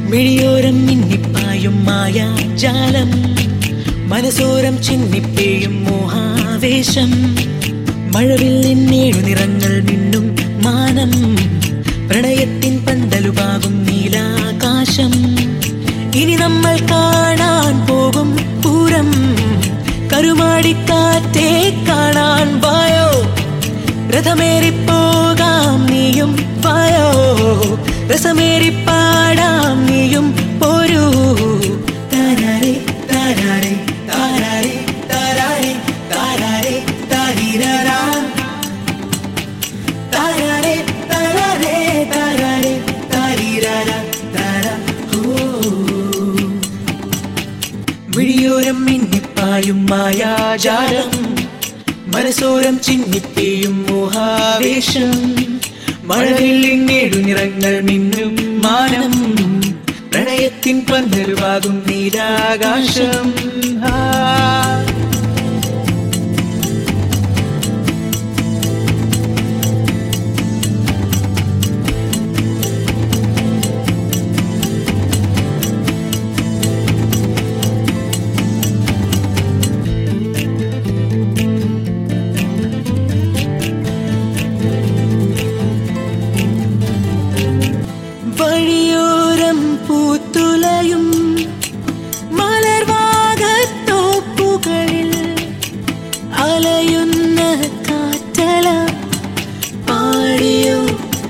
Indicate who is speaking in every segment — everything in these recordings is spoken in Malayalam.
Speaker 1: മിഴിയോരം മിന്നിപ്പായും മായാജാലം മനസോരം ചിന്നിപ്പേയും മോഹാവേശം മഴവില്ലിന്നേഴു നിറങ്ങൾ മിന്നും മാനം പ്രണയത്തിൻ പന്തലുപാകും നീലാകാശം ഇനി നമ്മൾ കാണാൻ പോകും പൂരം കരുമാടിക്കാറ്റേ കാണാൻ വായോ രഥമേറിപ്പോകാം നീയും വായോ രസമേറിപ്പാടാം നീയും പോരൂ താരാരെ താരാരെ താരാരെ താരാരെ താരാരെ താരീരാരാ താരാരെ താരാരെ താരാരെ താരീരാരാ താരാ ഓ വിഴിയോരം മിന്നിപ്പായും മായാജാലം മനസോരം ചിന്നിപ്പേയും മോഹാവേശം മഴവില്ലിങ്ങേഴു നിറങ്ങൾ മിന്നും മാനം പ്രണയത്തിൻ പന്തലുവാകും നീലാകാശം ആ വഴിയോരം പൂത്തുലയും മലർവാകത്തോപ്പുകളിൽ അലയുന്ന കാറ്റല പാടിയോ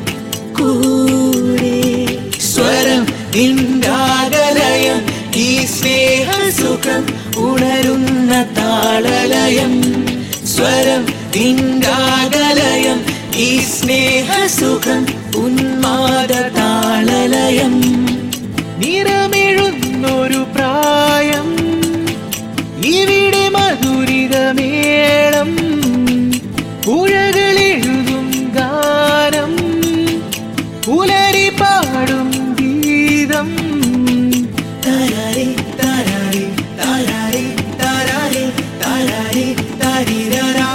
Speaker 1: കൂടെ സ്വരം നിന്ദാകലയം ഈ സ്നേഹസുഖം ഉണരുന്ന താളലയം സ്വരം നിന്ദാകലയം ഈ സ്നേഹസുഖം ഉന്മാദ താളലയം നിറമെഴുന്നൊരു പ്രായം ഇവിടെ മധുരിതമേളം പുഴകളെഴുതും ഗാനം പുലരി പാടും ഗീതം താരാരെ താരാരെ താരാരെ താരാരെ താരാരെ താരിരാരാ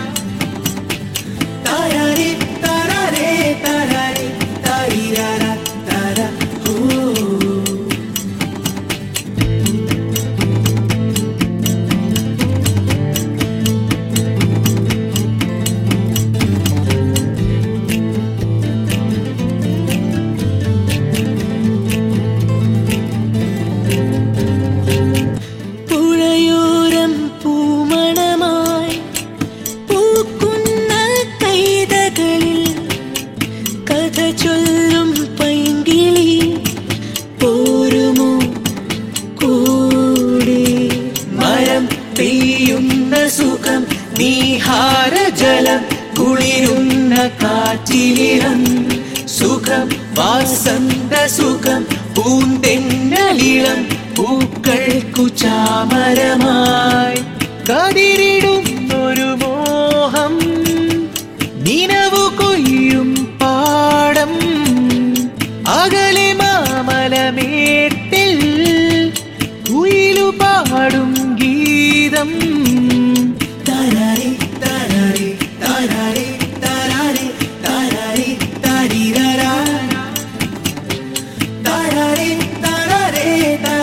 Speaker 1: താരാരെ താരാരെ താരാരെ താരിരാരാ താരാ ഓ പുഴയോരം പൂമണമായി പൂക്കുന്ന കൈതകളിൽ കഥ ചൊല്ലും പൈങ്കിളി പോരുമോ കൂടെ മരം പെയ്യുന്ന സുഖം നീഹാരജലം കുളിരുന്ന കാറ്റിലിളം സുഖം വാസന്ത സുഖം പൂന്തെന്നലിളം പൂക്കൾക്കു ചാമരമായി കതിരിടുന്നൊരു മോഹം നിനവു കൊയ്യും പാടം അകലെ മാമലമേട്ടിൽ കുയിലു പാടും ഗീതം താരാരെ താരാരെ താരാരെ താരാരെ താരാരെ താരിരാരാ താരാരെ താരാരെ താരാരെ